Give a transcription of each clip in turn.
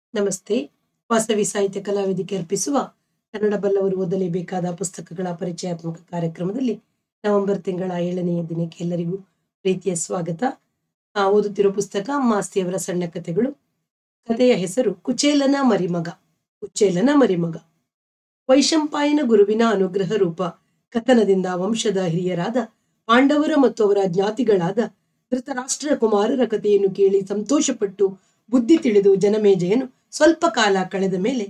ನಮಸ್ತೆ ವಾಸವಿ ಸಾಹಿತ್ಯ ಕಲಾವೇದಿಕೆ ಅರ್ಪಿಸುವ ಕನ್ನಡ ಬಲ್ಲವರು ಓದಲೇಬೇಕಾದ ಪುಸ್ತಕಗಳ ಪರಿಚಯಾತ್ಮಕ ಕಾರ್ಯಕ್ರಮದಲ್ಲಿ ನವೆಂಬರ್ ತಿಂಗಳ ಏಳನೆಯ ದಿನಕ್ಕೆ ಎಲ್ಲರಿಗೂ ಪ್ರೀತಿಯ ಸ್ವಾಗತ ಆ, ಓದುತ್ತಿರೋ ಪುಸ್ತಕ ಮಾಸ್ತಿಯವರ ಸಣ್ಣ ಕಥೆಗಳು ಕಥೆಯ ಹೆಸರು ಕುಚೇಲನ ಮರಿಮಗ ಕುಚೇಲನ ಮರಿಮಗ ವೈಶಂಪಾಯನ ಗುರುವಿನ ಅನುಗ್ರಹ ರೂಪ ಕಥನದಿಂದ ವಂಶದ ಹಿರಿಯರಾದ ಪಾಂಡವರ ಮತ್ತು ಅವರ ಜ್ಞಾತಿಗಳಾದ ಧೃತರಾಷ್ಟ್ರ ಕುಮಾರರ ಕಥೆಯನ್ನು ಕೇಳಿ ಸಂತೋಷಪಟ್ಟು ಬುದ್ಧಿ ತಿಳಿದು ಜನಮೇಜಯನು ಸ್ವಲ್ಪ ಕಾಲ ಕಳೆದ ಮೇಲೆ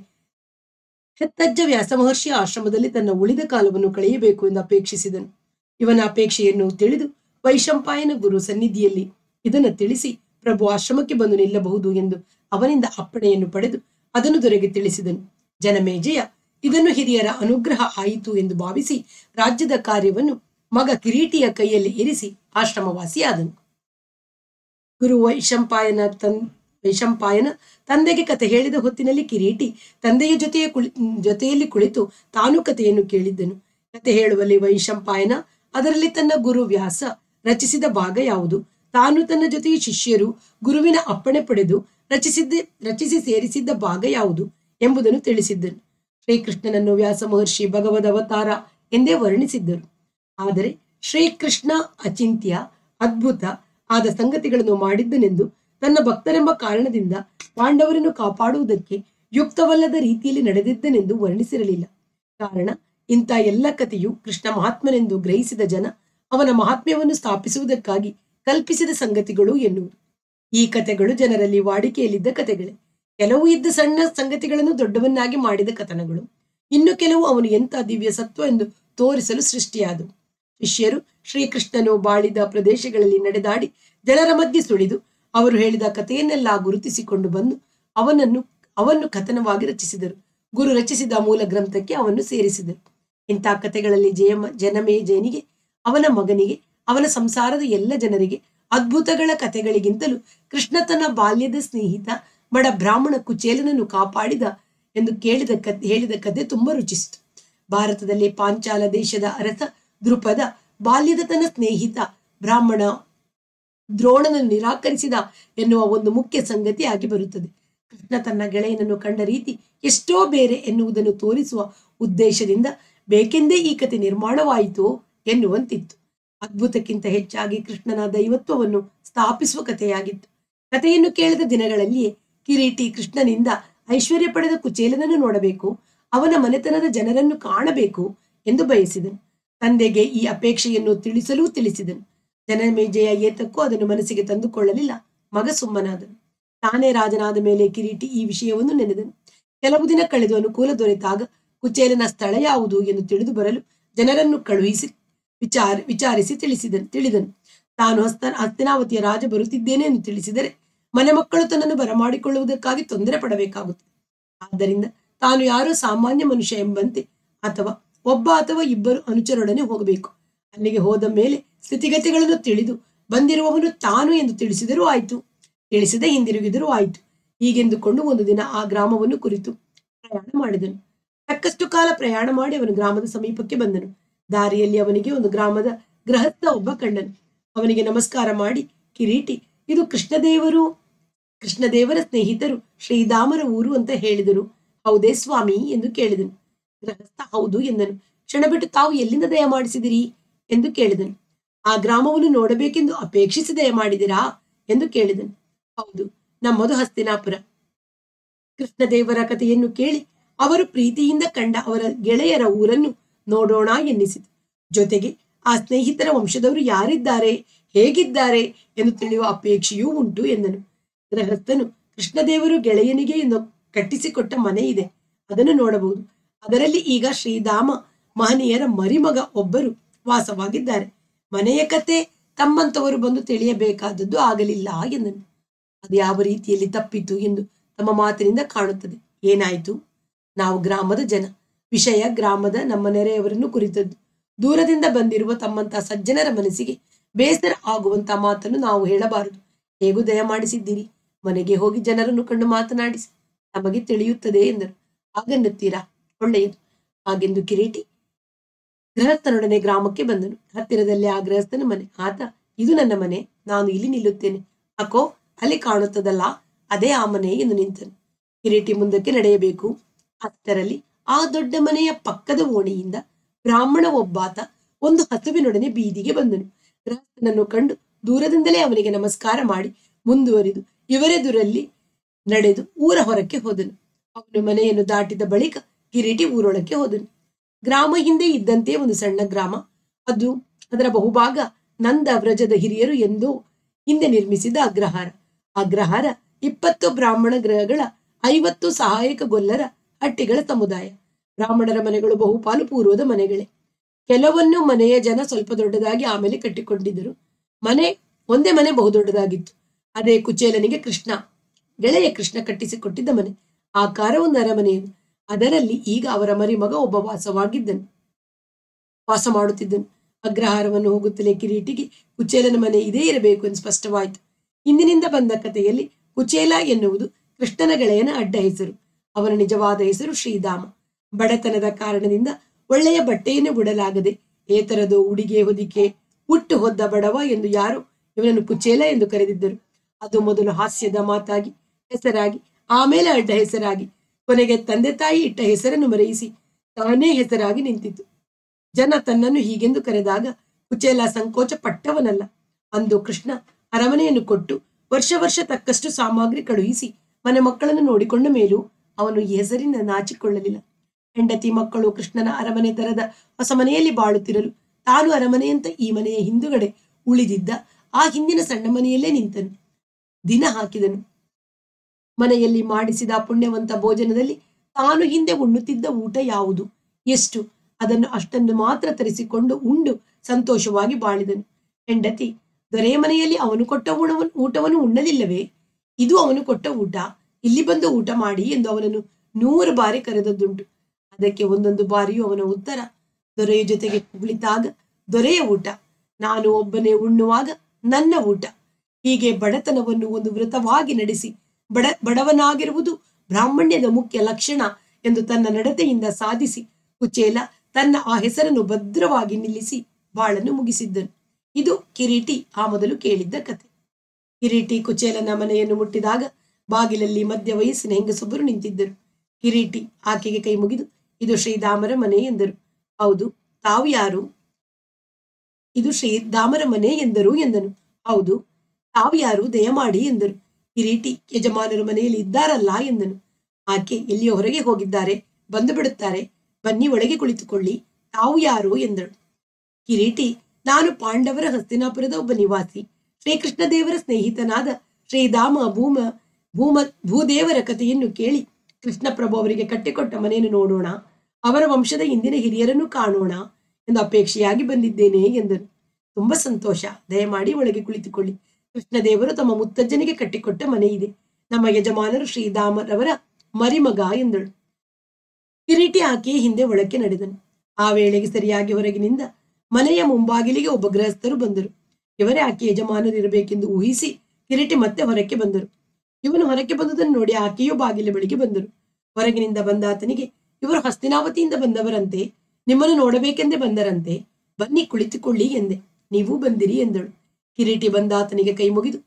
ಹೆತ್ತಜ್ಜ ವ್ಯಾಸ ಮಹರ್ಷಿಯ ಆಶ್ರಮದಲ್ಲಿ ತನ್ನ ಉಳಿದ ಕಾಲವನ್ನು ಕಳೆಯಬೇಕು ಎಂದು ಅಪೇಕ್ಷಿಸಿದನು ಇವನ ಅಪೇಕ್ಷೆಯನ್ನು ತಿಳಿದು ವೈಶಂಪಾಯನ ಗುರು ಸನ್ನಿಧಿಯಲ್ಲಿ ಇದನ್ನು ತಿಳಿಸಿ ಪ್ರಭು ಆಶ್ರಮಕ್ಕೆ ಬಂದು ನಿಲ್ಲಬಹುದು ಎಂದು ಅವನಿಂದ ಅಪ್ಪಣೆಯನ್ನು ಪಡೆದು ಅದನ್ನು ದೊರೆಗೆ ತಿಳಿಸಿದನು ಜನಮೇಜಯ ಇದನ್ನು ಹಿರಿಯರ ಅನುಗ್ರಹ ಆಯಿತು ಎಂದು ಭಾವಿಸಿ ರಾಜ್ಯದ ಕಾರ್ಯವನ್ನು ಮಗ ಕಿರೀಟಿಯ ಕೈಯಲ್ಲಿ ಇರಿಸಿ ಆಶ್ರಮವಾಸಿಯಾದನು ಗುರು ವೈಶಂಪಾಯನ ತನ್ ವೈಶಂಪಾಯನ ತಂದೆಗೆ ಕತೆ ಹೇಳಿದ ಹೊತ್ತಿನಲ್ಲಿ ಕಿರೀಟಿ ತಂದೆಯ ಜೊತೆಯ ಕುಳಿ ಜೊತೆಯಲ್ಲಿ ಕುಳಿತು ತಾನು ಕಥೆಯನ್ನು ಕೇಳಿದ್ದನು ಕತೆ ಹೇಳುವಲ್ಲಿ ವೈಶಂಪಾಯನ ಅದರಲ್ಲಿ ತನ್ನ ಗುರು ವ್ಯಾಸ ರಚಿಸಿದ ಭಾಗ ಯಾವುದು ತಾನು ತನ್ನ ಜೊತೆಯ ಶಿಷ್ಯರು ಗುರುವಿನ ಅಪ್ಪಣೆ ಪಡೆದು ರಚಿಸಿದ್ದ ರಚಿಸಿ ಸೇರಿಸಿದ್ದ ಭಾಗ ಯಾವುದು ಎಂಬುದನ್ನು ತಿಳಿಸಿದ್ದನು ಶ್ರೀಕೃಷ್ಣನನ್ನು ವ್ಯಾಸ ಮಹರ್ಷಿ ಭಗವದ್ ಅವತಾರ ಎಂದೇ ವರ್ಣಿಸಿದ್ದರು ಆದರೆ ಶ್ರೀಕೃಷ್ಣ ಅಚಿಂತ್ಯ ಅದ್ಭುತ ಆದ ಸಂಗತಿಗಳನ್ನು ಮಾಡಿದ್ದನೆಂದು ತನ್ನ ಭಕ್ತರೆಂಬ ಕಾರಣದಿಂದ ಪಾಂಡವರನ್ನು ಕಾಪಾಡುವುದಕ್ಕೆ ಯುಕ್ತವಲ್ಲದ ರೀತಿಯಲ್ಲಿ ನಡೆದಿದ್ದನೆಂದು ವರ್ಣಿಸಿರಲಿಲ್ಲ ಕಾರಣ ಇಂಥ ಎಲ್ಲ ಕಥೆಯು ಕೃಷ್ಣ ಮಹಾತ್ಮನೆಂದು ಗ್ರಹಿಸಿದ ಜನ ಅವನ ಮಹಾತ್ಮ್ಯವನ್ನು ಸ್ಥಾಪಿಸುವುದಕ್ಕಾಗಿ ಕಲ್ಪಿಸಿದ ಸಂಗತಿಗಳು ಎನ್ನುವುದು ಈ ಕಥೆಗಳು ಜನರಲ್ಲಿ ವಾಡಿಕೆಯಲ್ಲಿದ್ದ ಕಥೆಗಳೇ ಕೆಲವು ಇದ್ದ ಸಣ್ಣ ಸಂಗತಿಗಳನ್ನು ದೊಡ್ಡವನ್ನಾಗಿ ಮಾಡಿದ ಕಥನಗಳು ಇನ್ನು ಕೆಲವು ಅವನು ಎಂಥ ದಿವ್ಯ ಸತ್ವ ಎಂದು ತೋರಿಸಲು ಸೃಷ್ಟಿಯಾದವು ಶಿಷ್ಯರು ಶ್ರೀಕೃಷ್ಣನು ಬಾಳಿದ ಪ್ರದೇಶಗಳಲ್ಲಿ ನಡೆದಾಡಿ ಜನರ ಮಧ್ಯೆ ಸುಳಿದು ಅವರು ಹೇಳಿದ ಕಥೆಯನ್ನೆಲ್ಲ ಗುರುತಿಸಿಕೊಂಡು ಬಂದು ಅವನನ್ನು ಅವನ್ನು ಕಥನವಾಗಿ ರಚಿಸಿದರು ಗುರು ರಚಿಸಿದ ಮೂಲ ಗ್ರಂಥಕ್ಕೆ ಅವನ್ನು ಸೇರಿಸಿದರು ಇಂಥ ಕಥೆಗಳಲ್ಲಿ ಜಯಮ ಜನಮೇಜಯನಿಗೆ ಅವನ ಮಗನಿಗೆ ಅವನ ಸಂಸಾರದ ಎಲ್ಲ ಜನರಿಗೆ ಅದ್ಭುತಗಳ ಕಥೆಗಳಿಗಿಂತಲೂ ಕೃಷ್ಣ ತನ್ನ ಬಾಲ್ಯದ ಸ್ನೇಹಿತ ಬಡ ಬ್ರಾಹ್ಮಣ ಕುಚೇಲನನ್ನು ಕಾಪಾಡಿದ ಎಂದು ಕೇಳಿದ ಕಥೆ ಹೇಳಿದ ಕಥೆ ತುಂಬಾ ರುಚಿಸಿತು ಭಾರತದಲ್ಲಿ ಪಾಂಚಾಲ ದೇಶದ ಅರಸ ದೃಪದ ಬಾಲ್ಯದ ತನ್ನ ಸ್ನೇಹಿತ ಬ್ರಾಹ್ಮಣ ದ್ರೋಣನನ್ನು ನಿರಾಕರಿಸಿದ ಎನ್ನುವ ಒಂದು ಮುಖ್ಯ ಸಂಗತಿ ಆಗಿ ಬರುತ್ತದೆ ಕೃಷ್ಣ ತನ್ನ ಗೆಳೆಯನನ್ನು ಕಂಡ ರೀತಿ ಎಷ್ಟೋ ಬೇರೆ ಎನ್ನುವುದನ್ನು ತೋರಿಸುವ ಉದ್ದೇಶದಿಂದ ಬೇಕೆಂದೇ ಈ ಕತೆ ನಿರ್ಮಾಣವಾಯಿತು ಎನ್ನುವಂತಿತ್ತು ಅದ್ಭುತಕ್ಕಿಂತ ಹೆಚ್ಚಾಗಿ ಕೃಷ್ಣನ ದೈವತ್ವವನ್ನು ಸ್ಥಾಪಿಸುವ ಕಥೆಯಾಗಿತ್ತು ಕಥೆಯನ್ನು ಕೇಳಿದ ದಿನಗಳಲ್ಲಿಯೇ ಕಿರೀಟಿ ಕೃಷ್ಣನಿಂದ ಐಶ್ವರ್ಯ ಪಡೆದ ಕುಚೇಲನನ್ನು ನೋಡಬೇಕು ಅವನ ಮನೆತನದ ಜನರನ್ನು ಕಾಣಬೇಕು ಎಂದು ಬಯಸಿದನು ತಂದೆಗೆ ಈ ಅಪೇಕ್ಷೆಯನ್ನು ತಿಳಿಸಲೂ ತಿಳಿಸಿದನು ಜನಮೇಜಯ ಏತಕ್ಕೂ ಅದನ್ನು ಮನಸ್ಸಿಗೆ ತಂದುಕೊಳ್ಳಲಿಲ್ಲ ಮಗ ಸುಮ್ಮನಾದನು ತಾನೇ ರಾಜನಾದ ಮೇಲೆ ಕಿರೀಟಿ ಈ ವಿಷಯವನ್ನು ನೆನೆದನು ಕೆಲವು ದಿನ ಕಳೆದು ಅನುಕೂಲ ದೊರೆತಾಗ ಕುಚೇಲನ ಸ್ಥಳ ಯಾವುದು ಎಂದು ತಿಳಿದು ಬರಲು ಜನರನ್ನು ಕಳುಹಿಸಿ ವಿಚಾರ ವಿಚಾರಿಸಿ ತಿಳಿಸಿದನು ತಿಳಿದನು ತಾನು ಹಸ್ತ ಹಸ್ತಿನಾವತಿಯ ರಾಜ ಬರುತ್ತಿದ್ದೇನೆ ಎಂದು ತಿಳಿಸಿದರೆ ಮನೆ ಮಕ್ಕಳು ತನ್ನನ್ನು ಬರಮಾಡಿಕೊಳ್ಳುವುದಕ್ಕಾಗಿ ತೊಂದರೆ ಪಡಬೇಕಾಗುತ್ತದೆ ಆದ್ದರಿಂದ ತಾನು ಯಾರೋ ಸಾಮಾನ್ಯ ಮನುಷ್ಯ ಎಂಬಂತೆ ಅಥವಾ ಒಬ್ಬ ಅಥವಾ ಇಬ್ಬರು ಅನುಚರೊಡನೆ ಹೋಗಬೇಕು ಅಲ್ಲಿಗೆ ಹೋದ ಮೇಲೆ ಸ್ಥಿತಿಗತಿಗಳನ್ನು ತಿಳಿದು ಬಂದಿರುವವನು ತಾನು ಎಂದು ತಿಳಿಸಿದರೂ ಆಯಿತು ತಿಳಿಸದೆ ಹಿಂದಿರುಗಿದರೂ ಆಯಿತು ಹೀಗೆಂದುಕೊಂಡು ಒಂದು ದಿನ ಆ ಗ್ರಾಮವನ್ನು ಕುರಿತು ಪ್ರಯಾಣ ಮಾಡಿದನು ತಕ್ಕಷ್ಟು ಕಾಲ ಪ್ರಯಾಣ ಮಾಡಿ ಅವನು ಗ್ರಾಮದ ಸಮೀಪಕ್ಕೆ ಬಂದನು ದಾರಿಯಲ್ಲಿ ಅವನಿಗೆ ಒಂದು ಗ್ರಾಮದ ಗೃಹಸ್ಥ ಒಬ್ಬ ಕಂಡನು ಅವನಿಗೆ ನಮಸ್ಕಾರ ಮಾಡಿ ಕಿರೀಟಿ ಇದು ಕೃಷ್ಣದೇವರು ಕೃಷ್ಣದೇವರ ಸ್ನೇಹಿತರು ಶ್ರೀಧಾಮರ ಊರು ಅಂತ ಹೇಳಿದರು ಹೌದೇ ಸ್ವಾಮಿ ಎಂದು ಕೇಳಿದನು ಗೃಹಸ್ಥ ಹೌದು ಎಂದನು ಕ್ಷಣ ಬಿಟ್ಟು ತಾವು ಎಲ್ಲಿಂದ ದಯ ಮಾಡಿಸಿದಿರಿ ಎಂದು ಕೇಳಿದನು ಆ ಗ್ರಾಮವನ್ನು ನೋಡಬೇಕೆಂದು ಅಪೇಕ್ಷಿಸಿ ದಯ ಮಾಡಿದಿರಾ ಎಂದು ಕೇಳಿದನು ಹೌದು ನಮ್ಮದು ಹಸ್ತಿನಾಪುರ ಕೃಷ್ಣದೇವರ ಕಥೆಯನ್ನು ಕೇಳಿ ಅವರು ಪ್ರೀತಿಯಿಂದ ಕಂಡ ಅವರ ಗೆಳೆಯರ ಊರನ್ನು ನೋಡೋಣ ಎನ್ನಿಸಿತು ಜೊತೆಗೆ ಆ ಸ್ನೇಹಿತರ ವಂಶದವರು ಯಾರಿದ್ದಾರೆ ಹೇಗಿದ್ದಾರೆ ಎಂದು ತಿಳಿಯುವ ಅಪೇಕ್ಷೆಯೂ ಉಂಟು ಎಂದನು ಗೃಹಸ್ಥನು ಕೃಷ್ಣದೇವರು ಗೆಳೆಯನಿಗೆ ಎಂದು ಕಟ್ಟಿಸಿಕೊಟ್ಟ ಮನೆ ಇದೆ ಅದನ್ನು ನೋಡಬಹುದು ಅದರಲ್ಲಿ ಈಗ ಶ್ರೀಧಾಮ ಮಹನೀಯರ ಮರಿಮಗ ಒಬ್ಬರು ವಾಸವಾಗಿದ್ದಾರೆ ಮನೆಯ ಕತೆ ತಮ್ಮಂತವರು ಬಂದು ತಿಳಿಯಬೇಕಾದದ್ದು ಆಗಲಿಲ್ಲ ಎಂದನು ಅದು ಯಾವ ರೀತಿಯಲ್ಲಿ ತಪ್ಪಿತು ಎಂದು ತಮ್ಮ ಮಾತಿನಿಂದ ಕಾಣುತ್ತದೆ ಏನಾಯಿತು ನಾವು ಗ್ರಾಮದ ಜನ ವಿಷಯ ಗ್ರಾಮದ ನಮ್ಮ ನೆರೆಯವರನ್ನು ಕುರಿತದ್ದು ದೂರದಿಂದ ಬಂದಿರುವ ತಮ್ಮಂತ ಸಜ್ಜನರ ಮನಸ್ಸಿಗೆ ಬೇಸರ ಆಗುವಂತ ಮಾತನ್ನು ನಾವು ಹೇಳಬಾರದು ಹೇಗೂ ದಯ ಮಾಡಿಸಿದ್ದೀರಿ ಮನೆಗೆ ಹೋಗಿ ಜನರನ್ನು ಕಂಡು ಮಾತನಾಡಿಸಿ ನಮಗೆ ತಿಳಿಯುತ್ತದೆ ಎಂದರು ಹಾಗನ್ನುತ್ತೀರಾ ಒಳ್ಳೆಯದು ಹಾಗೆಂದು ಕಿರೀಟಿ ಗೃಹಸ್ಥನೊಡನೆ ಗ್ರಾಮಕ್ಕೆ ಬಂದನು ಹತ್ತಿರದಲ್ಲಿ ಆ ಗೃಹಸ್ಥನ ಮನೆ ಆತ ಇದು ನನ್ನ ಮನೆ ನಾನು ಇಲ್ಲಿ ನಿಲ್ಲುತ್ತೇನೆ ಅಕೋ ಅಲ್ಲಿ ಕಾಣುತ್ತದಲ್ಲ ಅದೇ ಆ ಮನೆ ಎಂದು ನಿಂತನು ಕಿರೀಟಿ ಮುಂದಕ್ಕೆ ನಡೆಯಬೇಕು ಅಷ್ಟರಲ್ಲಿ ಆ ದೊಡ್ಡ ಮನೆಯ ಪಕ್ಕದ ಓಣಿಯಿಂದ ಬ್ರಾಹ್ಮಣ ಒಬ್ಬಾತ ಒಂದು ಹಸುವಿನೊಡನೆ ಬೀದಿಗೆ ಬಂದನು ಗೃಹಸ್ಥನನ್ನು ಕಂಡು ದೂರದಿಂದಲೇ ಅವನಿಗೆ ನಮಸ್ಕಾರ ಮಾಡಿ ಮುಂದುವರಿದು ಇವರೆದುರಲ್ಲಿ ನಡೆದು ಊರ ಹೊರಕ್ಕೆ ಹೋದನು ಅವನು ಮನೆಯನ್ನು ದಾಟಿದ ಬಳಿಕ ಕಿರೀಟಿ ಊರೊಳಕ್ಕೆ ಹೋದನು ಗ್ರಾಮ ಹಿಂದೆ ಇದ್ದಂತೆ ಒಂದು ಸಣ್ಣ ಗ್ರಾಮ ಅದು ಅದರ ಬಹುಭಾಗ ನಂದ ವ್ರಜದ ಹಿರಿಯರು ಎಂದೋ ಹಿಂದೆ ನಿರ್ಮಿಸಿದ ಅಗ್ರಹಾರ ಅಗ್ರಹಾರ ಇಪ್ಪತ್ತು ಬ್ರಾಹ್ಮಣ ಗೃಹಗಳ ಐವತ್ತು ಸಹಾಯಕ ಗೊಲ್ಲರ ಹಟ್ಟಿಗಳ ಸಮುದಾಯ ಬ್ರಾಹ್ಮಣರ ಮನೆಗಳು ಬಹುಪಾಲು ಪೂರ್ವದ ಮನೆಗಳೇ ಕೆಲವನ್ನು ಮನೆಯ ಜನ ಸ್ವಲ್ಪ ದೊಡ್ಡದಾಗಿ ಆಮೇಲೆ ಕಟ್ಟಿಕೊಂಡಿದ್ದರು ಮನೆ ಒಂದೇ ಮನೆ ಬಹುದೊಡ್ಡದಾಗಿತ್ತು ಅದೇ ಕುಚೇಲನಿಗೆ ಕೃಷ್ಣ ಗೆಳೆಯ ಕೃಷ್ಣ ಕಟ್ಟಿಸಿಕೊಟ್ಟಿದ್ದ ಮನೆ ಆಕಾರ ಒಂದು ಅರಮನೆಯದು ಅದರಲ್ಲಿ ಈಗ ಅವರ ಮರಿಮಗ ಒಬ್ಬ ವಾಸವಾಗಿದ್ದನು ವಾಸ ಮಾಡುತ್ತಿದ್ದನು ಅಗ್ರಹಾರವನ್ನು ಹೋಗುತ್ತಲೇ ಕಿರೀಟಿಗೆ ಕುಚೇಲನ ಮನೆ ಇದೇ ಇರಬೇಕು ಎಂದು ಸ್ಪಷ್ಟವಾಯಿತು ಇಂದಿನಿಂದ ಬಂದ ಕಥೆಯಲ್ಲಿ ಕುಚೇಲ ಎನ್ನುವುದು ಕೃಷ್ಣನ ಗೆಳೆಯನ ಅಡ್ಡ ಹೆಸರು ಅವನ ನಿಜವಾದ ಹೆಸರು ಶ್ರೀಧಾಮ ಬಡತನದ ಕಾರಣದಿಂದ ಒಳ್ಳೆಯ ಬಟ್ಟೆಯನ್ನು ಬಿಡಲಾಗದೆ ಏತರದೋ ಉಡಿಗೆ ಹೊದಿಕೆ ಹುಟ್ಟು ಹೊದ್ದ ಬಡವ ಎಂದು ಯಾರು ಇವನನ್ನು ಕುಚೇಲ ಎಂದು ಕರೆದಿದ್ದರು ಅದು ಮೊದಲು ಹಾಸ್ಯದ ಮಾತಾಗಿ ಹೆಸರಾಗಿ ಆಮೇಲೆ ಅಡ್ಡ ಹೆಸರಾಗಿ ಕೊನೆಗೆ ತಂದೆ ತಾಯಿ ಇಟ್ಟ ಹೆಸರನ್ನು ಮರೆಯಿಸಿ ತಾನೇ ಹೆಸರಾಗಿ ನಿಂತಿತು ಜನ ತನ್ನನ್ನು ಹೀಗೆಂದು ಕರೆದಾಗ ಕುಚೇಲ ಸಂಕೋಚ ಪಟ್ಟವನಲ್ಲ ಅಂದು ಕೃಷ್ಣ ಅರಮನೆಯನ್ನು ಕೊಟ್ಟು ವರ್ಷ ವರ್ಷ ತಕ್ಕಷ್ಟು ಸಾಮಗ್ರಿ ಕಳುಹಿಸಿ ಮನೆ ಮಕ್ಕಳನ್ನು ನೋಡಿಕೊಂಡ ಮೇಲೂ ಅವನು ಈ ಹೆಸರಿನ ನಾಚಿಕೊಳ್ಳಲಿಲ್ಲ ಹೆಂಡತಿ ಮಕ್ಕಳು ಕೃಷ್ಣನ ಅರಮನೆ ತರದ ಹೊಸ ಮನೆಯಲ್ಲಿ ಬಾಳುತ್ತಿರಲು ತಾನು ಅರಮನೆಯಂತ ಈ ಮನೆಯ ಹಿಂದುಗಡೆ ಉಳಿದಿದ್ದ ಆ ಹಿಂದಿನ ಸಣ್ಣ ಮನೆಯಲ್ಲೇ ನಿಂತನು ದಿನ ಹಾಕಿದನು ಮನೆಯಲ್ಲಿ ಮಾಡಿಸಿದ ಪುಣ್ಯವಂತ ಭೋಜನದಲ್ಲಿ ತಾನು ಹಿಂದೆ ಉಣ್ಣುತ್ತಿದ್ದ ಊಟ ಯಾವುದು ಎಷ್ಟು ಅದನ್ನು ಅಷ್ಟನ್ನು ಮಾತ್ರ ತರಿಸಿಕೊಂಡು ಉಂಡು ಸಂತೋಷವಾಗಿ ಬಾಳಿದನು ಹೆಂಡತಿ ದೊರೆಯ ಮನೆಯಲ್ಲಿ ಅವನು ಕೊಟ್ಟ ಊಣವನ್ನು ಊಟವನ್ನು ಉಣ್ಣಲಿಲ್ಲವೇ ಇದು ಅವನು ಕೊಟ್ಟ ಊಟ ಇಲ್ಲಿ ಬಂದು ಊಟ ಮಾಡಿ ಎಂದು ಅವನನ್ನು ನೂರು ಬಾರಿ ಕರೆದದ್ದುಂಟು ಅದಕ್ಕೆ ಒಂದೊಂದು ಬಾರಿಯೂ ಅವನ ಉತ್ತರ ದೊರೆಯ ಜೊತೆಗೆ ಕುಳಿತಾಗ ದೊರೆಯ ಊಟ ನಾನು ಒಬ್ಬನೇ ಉಣ್ಣುವಾಗ ನನ್ನ ಊಟ ಹೀಗೆ ಬಡತನವನ್ನು ಒಂದು ವೃತವಾಗಿ ನಡೆಸಿ ಬಡ ಬಡವನಾಗಿರುವುದು ಬ್ರಾಹ್ಮಣ್ಯದ ಮುಖ್ಯ ಲಕ್ಷಣ ಎಂದು ತನ್ನ ನಡತೆಯಿಂದ ಸಾಧಿಸಿ ಕುಚೇಲ ತನ್ನ ಆ ಹೆಸರನ್ನು ಭದ್ರವಾಗಿ ನಿಲ್ಲಿಸಿ ಬಾಳನ್ನು ಮುಗಿಸಿದ್ದನು ಇದು ಕಿರೀಟಿ ಆ ಮೊದಲು ಕೇಳಿದ್ದ ಕತೆ ಕಿರೀಟಿ ಕುಚೇಲನ ಮನೆಯನ್ನು ಮುಟ್ಟಿದಾಗ ಬಾಗಿಲಲ್ಲಿ ಮಧ್ಯ ವಯಸ್ಸಿನ ಹೆಂಗಸೊಬ್ಬರು ನಿಂತಿದ್ದರು ಕಿರೀಟಿ ಆಕೆಗೆ ಕೈ ಮುಗಿದು ಇದು ಶ್ರೀಧಾಮರ ಮನೆ ಎಂದರು ಹೌದು ತಾವು ಯಾರು ಇದು ಶ್ರೀಧಾಮರ ಮನೆ ಎಂದರು ಎಂದನು ಹೌದು ತಾವು ಯಾರು ದಯಮಾಡಿ ಎಂದರು ಕಿರೀಟಿ ಯಜಮಾನರು ಮನೆಯಲ್ಲಿ ಇದ್ದಾರಲ್ಲ ಎಂದನು ಆಕೆ ಎಲ್ಲಿಯೋ ಹೊರಗೆ ಹೋಗಿದ್ದಾರೆ ಬಂದು ಬಿಡುತ್ತಾರೆ ಬನ್ನಿ ಒಳಗೆ ಕುಳಿತುಕೊಳ್ಳಿ ತಾವು ಯಾರು ಎಂದಳು ಕಿರೀಟಿ ನಾನು ಪಾಂಡವರ ಹಸ್ತಿನಾಪುರದ ಒಬ್ಬ ನಿವಾಸಿ ಶ್ರೀಕೃಷ್ಣ ದೇವರ ಸ್ನೇಹಿತನಾದ ಶ್ರೀಧಾಮ ಭೂಮ ಭೂಮ ಭೂದೇವರ ಕಥೆಯನ್ನು ಕೇಳಿ ಕೃಷ್ಣ ಪ್ರಭು ಅವರಿಗೆ ಕಟ್ಟಿಕೊಟ್ಟ ಮನೆಯನ್ನು ನೋಡೋಣ ಅವರ ವಂಶದ ಇಂದಿನ ಹಿರಿಯರನ್ನು ಕಾಣೋಣ ಎಂದು ಅಪೇಕ್ಷೆಯಾಗಿ ಬಂದಿದ್ದೇನೆ ಎಂದರು ತುಂಬಾ ಸಂತೋಷ ದಯಮಾಡಿ ಒಳಗೆ ಕುಳಿತುಕೊಳ್ಳಿ ಕೃಷ್ಣದೇವರು ತಮ್ಮ ಮುತ್ತಜ್ಜನಿಗೆ ಕಟ್ಟಿಕೊಟ್ಟ ಮನೆ ಇದೆ ನಮ್ಮ ಯಜಮಾನರು ಶ್ರೀಧಾಮರವರ ಮರಿಮಗ ಎಂದಳು ಕಿರೀಟಿ ಆಕೆಯ ಹಿಂದೆ ಒಳಕ್ಕೆ ನಡೆದನು ಆ ವೇಳೆಗೆ ಸರಿಯಾಗಿ ಹೊರಗಿನಿಂದ ಮನೆಯ ಮುಂಬಾಗಿಲಿಗೆ ಒಬ್ಬ ಗೃಹಸ್ಥರು ಬಂದರು ಇವರೇ ಆಕೆ ಯಜಮಾನರು ಇರಬೇಕೆಂದು ಊಹಿಸಿ ಕಿರೀಟಿ ಮತ್ತೆ ಹೊರಕ್ಕೆ ಬಂದರು ಇವನು ಹೊರಕ್ಕೆ ಬಂದುದನ್ನು ನೋಡಿ ಆಕೆಯೂ ಬಾಗಿಲ ಬಳಿಗೆ ಬಂದರು ಹೊರಗಿನಿಂದ ಬಂದ ಆತನಿಗೆ ಇವರು ಹಸ್ತಿನಾವತಿಯಿಂದ ಬಂದವರಂತೆ ನಿಮ್ಮನ್ನು ನೋಡಬೇಕೆಂದೇ ಬಂದರಂತೆ ಬನ್ನಿ ಕುಳಿತುಕೊಳ್ಳಿ ಎಂದೆ ನೀವು ಬಂದಿರಿ ಎಂದಳು ಕಿರೀಟಿ ಬಂದ ಆತನಿಗೆ ಕೈ ಮುಗಿದು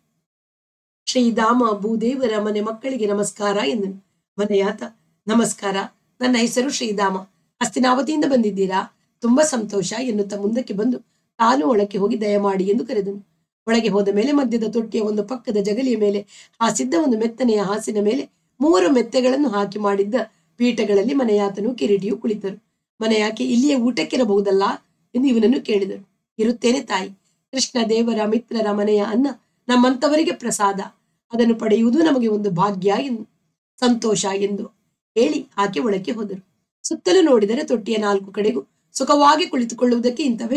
ಶ್ರೀಧಾಮ ಭೂದೇವರ ಮನೆ ಮಕ್ಕಳಿಗೆ ನಮಸ್ಕಾರ ಎಂದನು ಮನೆಯಾತ ನಮಸ್ಕಾರ ನನ್ನ ಹೆಸರು ಶ್ರೀಧಾಮ ಹಸ್ತಿನಾವತಿಯಿಂದ ಬಂದಿದ್ದೀರಾ ತುಂಬಾ ಸಂತೋಷ ಎನ್ನುತ್ತಾ ಮುಂದಕ್ಕೆ ಬಂದು ತಾನು ಒಳಕ್ಕೆ ಹೋಗಿ ದಯಮಾಡಿ ಎಂದು ಕರೆದನು ಒಳಗೆ ಹೋದ ಮೇಲೆ ಮಧ್ಯದ ತೊಟ್ಟಿಯ ಒಂದು ಪಕ್ಕದ ಜಗಲಿಯ ಮೇಲೆ ಹಾಸಿದ್ದ ಒಂದು ಮೆತ್ತನೆಯ ಹಾಸಿನ ಮೇಲೆ ಮೂವರು ಮೆತ್ತೆಗಳನ್ನು ಹಾಕಿ ಮಾಡಿದ್ದ ಪೀಠಗಳಲ್ಲಿ ಮನೆಯಾತನು ಕಿರೀಟಿಯು ಕುಳಿತರು ಮನೆಯಾಕೆ ಇಲ್ಲಿಯೇ ಊಟಕ್ಕಿರಬಹುದಲ್ಲ ಎಂದು ಇವನನ್ನು ಕೇಳಿದಳು ಇರುತ್ತೇನೆ ತಾಯಿ ಕೃಷ್ಣ ದೇವರ ಮಿತ್ರರ ಮನೆಯ ಅನ್ನ ನಮ್ಮಂತವರಿಗೆ ಪ್ರಸಾದ ಅದನ್ನು ಪಡೆಯುವುದು ನಮಗೆ ಒಂದು ಭಾಗ್ಯ ಎಂದು ಸಂತೋಷ ಎಂದು ಹೇಳಿ ಆಕೆ ಒಳಕ್ಕೆ ಹೋದರು ಸುತ್ತಲೂ ನೋಡಿದರೆ ತೊಟ್ಟಿಯ ನಾಲ್ಕು ಕಡೆಗೂ ಸುಖವಾಗಿ ಕುಳಿತುಕೊಳ್ಳುವುದಕ್ಕೆ ಇಂಥವೇ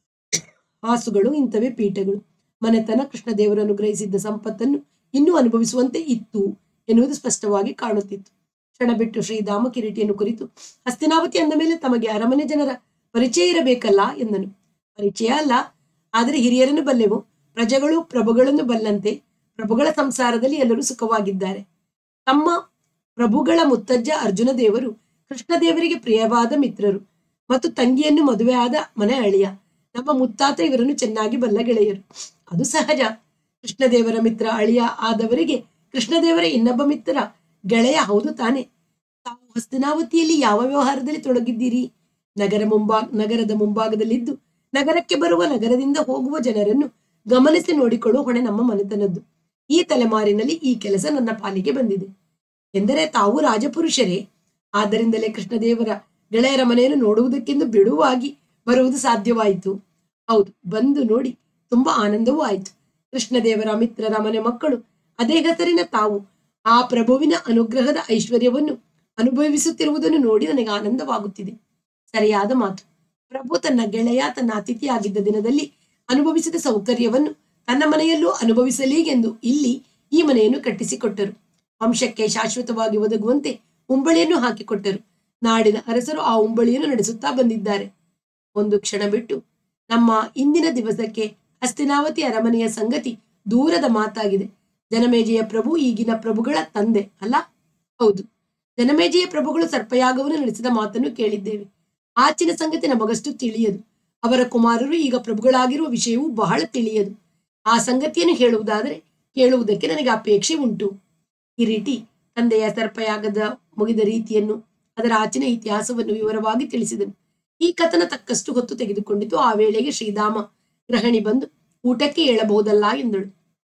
ಹಾಸುಗಳು ಇಂಥವೇ ಪೀಠಗಳು ಮನೆತನ ಕೃಷ್ಣ ದೇವರನ್ನು ಗ್ರಹಿಸಿದ್ದ ಸಂಪತ್ತನ್ನು ಇನ್ನೂ ಅನುಭವಿಸುವಂತೆ ಇತ್ತು ಎನ್ನುವುದು ಸ್ಪಷ್ಟವಾಗಿ ಕಾಣುತ್ತಿತ್ತು ಕ್ಷಣ ಬಿಟ್ಟು ಶ್ರೀಧಾಮ ಕಿರೀಟಿಯನ್ನು ಕುರಿತು ಹಸ್ತಿನಾವತಿ ಅಂದ ಮೇಲೆ ತಮಗೆ ಅರಮನೆ ಜನರ ಪರಿಚಯ ಇರಬೇಕಲ್ಲ ಎಂದನು ಪರಿಚಯ ಅಲ್ಲ ಆದರೆ ಹಿರಿಯರನ್ನು ಬಲ್ಲೆವು ಪ್ರಜೆಗಳು ಪ್ರಭುಗಳನ್ನು ಬಲ್ಲಂತೆ ಪ್ರಭುಗಳ ಸಂಸಾರದಲ್ಲಿ ಎಲ್ಲರೂ ಸುಖವಾಗಿದ್ದಾರೆ ತಮ್ಮ ಪ್ರಭುಗಳ ಮುತ್ತಜ್ಜ ಅರ್ಜುನ ದೇವರು ಕೃಷ್ಣ ದೇವರಿಗೆ ಪ್ರಿಯವಾದ ಮಿತ್ರರು ಮತ್ತು ತಂಗಿಯನ್ನು ಮದುವೆ ಆದ ಮನೆ ಅಳಿಯ ನಮ್ಮ ಮುತ್ತಾತ ಇವರನ್ನು ಚೆನ್ನಾಗಿ ಬಲ್ಲ ಗೆಳೆಯರು ಅದು ಸಹಜ ಕೃಷ್ಣದೇವರ ಮಿತ್ರ ಅಳಿಯ ಆದವರಿಗೆ ಕೃಷ್ಣದೇವರ ಇನ್ನೊಬ್ಬ ಮಿತ್ರ ಗೆಳೆಯ ಹೌದು ತಾನೆ ತಾವು ಹಸ್ತಿನಾವತಿಯಲ್ಲಿ ಯಾವ ವ್ಯವಹಾರದಲ್ಲಿ ತೊಡಗಿದ್ದೀರಿ ನಗರ ಮುಂಭಾ ನಗರದ ಮುಂಭಾಗದಲ್ಲಿದ್ದು ನಗರಕ್ಕೆ ಬರುವ ನಗರದಿಂದ ಹೋಗುವ ಜನರನ್ನು ಗಮನಿಸಿ ನೋಡಿಕೊಳ್ಳುವ ಹೊಣೆ ನಮ್ಮ ಮನೆತನದ್ದು ಈ ತಲೆಮಾರಿನಲ್ಲಿ ಈ ಕೆಲಸ ನನ್ನ ಪಾಲಿಗೆ ಬಂದಿದೆ ಎಂದರೆ ತಾವು ರಾಜಪುರುಷರೇ ಆದ್ದರಿಂದಲೇ ಕೃಷ್ಣದೇವರ ಗೆಳೆಯರ ಮನೆಯನ್ನು ನೋಡುವುದಕ್ಕೆಂದು ಬಿಡುವಾಗಿ ಬರುವುದು ಸಾಧ್ಯವಾಯಿತು ಹೌದು ಬಂದು ನೋಡಿ ತುಂಬಾ ಆನಂದವೂ ಆಯಿತು ಕೃಷ್ಣದೇವರ ಮಿತ್ರರ ಮನೆ ಮಕ್ಕಳು ಅದೇ ಹೆಸರಿನ ತಾವು ಆ ಪ್ರಭುವಿನ ಅನುಗ್ರಹದ ಐಶ್ವರ್ಯವನ್ನು ಅನುಭವಿಸುತ್ತಿರುವುದನ್ನು ನೋಡಿ ನನಗೆ ಆನಂದವಾಗುತ್ತಿದೆ ಸರಿಯಾದ ಮಾತು ಪ್ರಭು ತನ್ನ ಗೆಳೆಯ ತನ್ನ ಅತಿಥಿಯಾಗಿದ್ದ ದಿನದಲ್ಲಿ ಅನುಭವಿಸಿದ ಸೌಕರ್ಯವನ್ನು ತನ್ನ ಮನೆಯಲ್ಲೂ ಅನುಭವಿಸಲೀಗೆಂದು ಇಲ್ಲಿ ಈ ಮನೆಯನ್ನು ಕಟ್ಟಿಸಿಕೊಟ್ಟರು ವಂಶಕ್ಕೆ ಶಾಶ್ವತವಾಗಿ ಒದಗುವಂತೆ ಉಂಬಳಿಯನ್ನು ಹಾಕಿಕೊಟ್ಟರು ನಾಡಿನ ಅರಸರು ಆ ಉಂಬಳಿಯನ್ನು ನಡೆಸುತ್ತಾ ಬಂದಿದ್ದಾರೆ ಒಂದು ಕ್ಷಣ ಬಿಟ್ಟು ನಮ್ಮ ಇಂದಿನ ದಿವಸಕ್ಕೆ ಹಸ್ತಿನಾವತಿ ಅರಮನೆಯ ಸಂಗತಿ ದೂರದ ಮಾತಾಗಿದೆ ಜನಮೇಜಯ ಪ್ರಭು ಈಗಿನ ಪ್ರಭುಗಳ ತಂದೆ ಅಲ್ಲ ಹೌದು ಜನಮೇಜಯ ಪ್ರಭುಗಳು ಸರ್ಪಯಾಗವನ್ನು ನಡೆಸಿದ ಮಾತನ್ನು ಕೇಳಿದ್ದೇವೆ ಆಚಿನ ಸಂಗತಿ ನಮಗಷ್ಟು ತಿಳಿಯದು ಅವರ ಕುಮಾರರು ಈಗ ಪ್ರಭುಗಳಾಗಿರುವ ವಿಷಯವೂ ಬಹಳ ತಿಳಿಯದು ಆ ಸಂಗತಿಯನ್ನು ಹೇಳುವುದಾದರೆ ಕೇಳುವುದಕ್ಕೆ ನನಗೆ ಅಪೇಕ್ಷೆ ಉಂಟು ಈ ರೀತಿ ತಂದೆಯ ಸರ್ಪಯಾಗದ ಮುಗಿದ ರೀತಿಯನ್ನು ಅದರ ಆಚಿನ ಇತಿಹಾಸವನ್ನು ವಿವರವಾಗಿ ತಿಳಿಸಿದನು ಈ ಕಥನ ತಕ್ಕಷ್ಟು ಹೊತ್ತು ತೆಗೆದುಕೊಂಡಿತು ಆ ವೇಳೆಗೆ ಶ್ರೀಧಾಮ ಗ್ರಹಣಿ ಬಂದು ಊಟಕ್ಕೆ ಏಳಬಹುದಲ್ಲ ಎಂದಳು